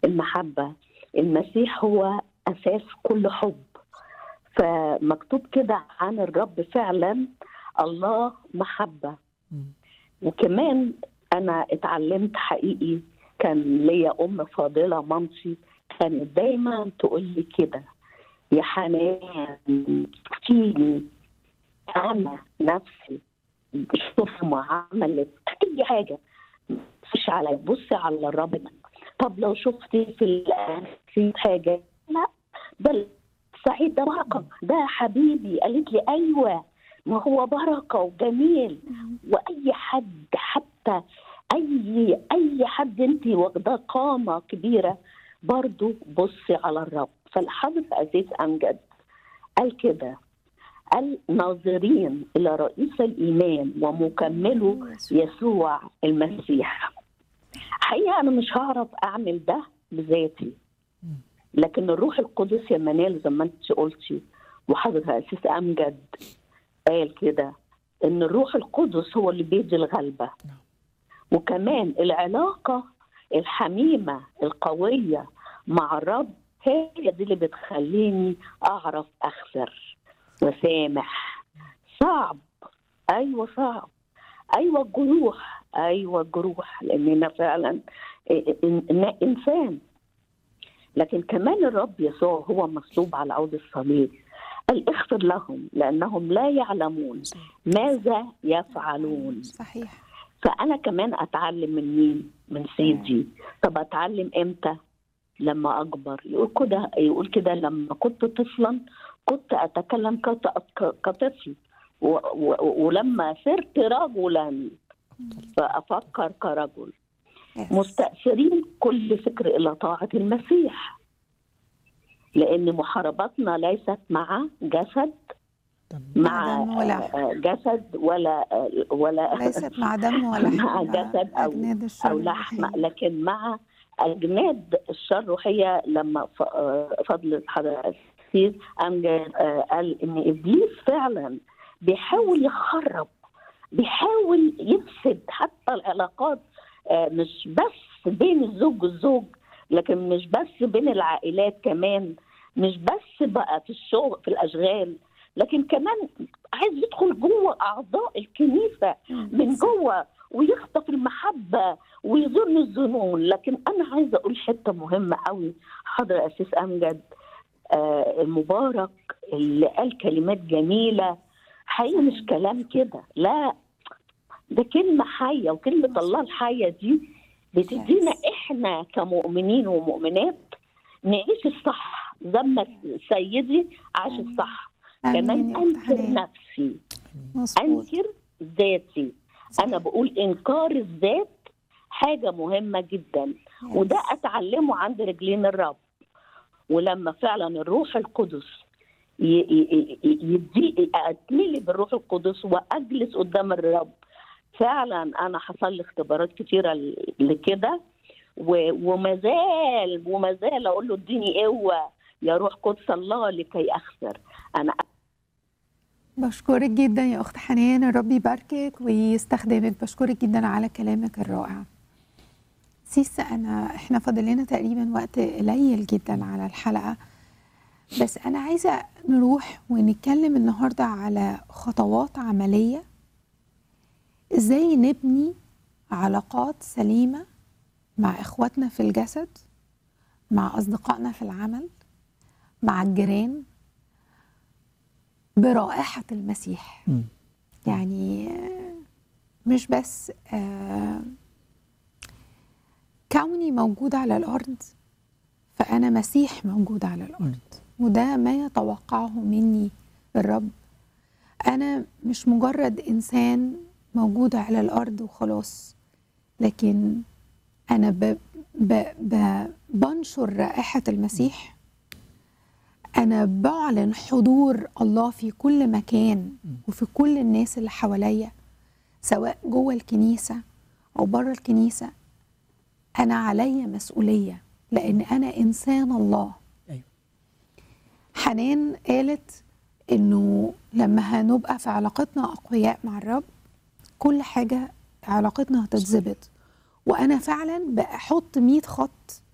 المحبة المسيح هو أساس كل حب فمكتوب كده عن الرب فعلا الله محبة مم. وكمان أنا اتعلمت حقيقي كان ليا أم فاضلة مامتي كانت دايما تقول لي كده يا حنان فيني أنا نفسي شوف ما عملت أي حاجة مفيش عليا بصي على الرب طب لو شفتي في ال- في حاجة لا ده سعيد ده بركة ده حبيبي قالت لي أيوة ما هو بركة وجميل واي حد حتى اي اي حد انت واخداه قامه كبيره برضو بصي على الرب فالحافظ عزيز امجد قال كده قال ناظرين الى رئيس الايمان ومكمله يسوع المسيح حقيقه انا مش هعرف اعمل ده بذاتي لكن الروح القدس يا منال زي ما انت قلتي وحضرتك اسيس امجد قال كده ان الروح القدس هو اللي بيدي الغلبه نعم. وكمان العلاقه الحميمه القويه مع الرب هي دي اللي بتخليني اعرف اغفر وسامح صعب ايوه صعب ايوه الجروح ايوه الجروح لاننا فعلا إن- إن- انسان لكن كمان الرب يسوع هو مصلوب على عود الصليب قال اغفر لهم لانهم لا يعلمون ماذا يفعلون صحيح فانا كمان اتعلم من مين من سيدي طب اتعلم امتى لما اكبر يقول كده يقول كده لما كنت طفلا كنت اتكلم كط- ك- كطفل و- و- ولما صرت رجلا فافكر كرجل Yes. مستأثرين كل فكر إلى طاعة المسيح لأن محاربتنا ليست مع جسد دم. مع دم ولا- آه، جسد ولا آه، ولا ليست مع دم ولا مع حاجة جسد أو أجناد الشر أو لحم الروحية. لكن مع أجناد الشر وهي لما ف- آه، فضل حضرتك السيد أمجد آه، قال إن إبليس فعلا بيحاول يخرب بيحاول يفسد حتى العلاقات آه، مش بس بين الزوج والزوج لكن مش بس بين العائلات كمان مش بس بقى في الشغل في الاشغال لكن كمان عايز يدخل جوه اعضاء الكنيسه من جوه ويخطف المحبه ويزن الظنون لكن انا عايزه اقول حته مهمه قوي حضر اسيس امجد آه المبارك اللي قال كلمات جميله حقيقي مش كلام كده لا ده كلمه حيه وكلمه الله الحيه دي بتدينا احنا كمؤمنين ومؤمنات نعيش الصح زي ما سيدي عاش الصح آمين كمان يا أخت انكر حنان. نفسي مظبوط انكر ذاتي انا بقول انكار الذات حاجه مهمه جدا Yes. وده اتعلمه عند رجلين الرب ولما فعلا الروح القدس ي- ي- ي- يدي اتملي بالروح القدس واجلس قدام الرب فعلا انا حصل لي اختبارات كتيره ل- لكده و- وما زال وما زال اقول له اديني قوه يا روح قدس الله لكي اخسر انا بشكرك جدا يا اخت حنان الرب يباركك ويستخدمك بشكرك جدا على كلامك الرائع سيس انا احنا فاضل لنا تقريبا وقت قليل جدا على الحلقه بس انا عايزه نروح ونتكلم النهارده على خطوات عمليه ازاي نبني علاقات سليمه مع اخواتنا في الجسد مع اصدقائنا في العمل مع الجيران برائحه المسيح مم. يعني آه، مش بس آه، كوني موجود على الأرض فأنا مسيح موجود على الأرض وده ما يتوقعه مني الرب أنا مش مجرد إنسان موجود على الأرض وخلاص لكن أنا ب ب ب بنشر رائحة المسيح أنا بعلن حضور الله في كل مكان وفي كل الناس اللي حواليا سواء جوه الكنيسة أو بره الكنيسة أنا عليا مسؤولية لأن أنا إنسان الله أيوة. حنان قالت إنه لما هنبقى في علاقتنا أقوياء مع الرب كل حاجة علاقتنا هتتظبط وأنا فعلا بحط 100 خط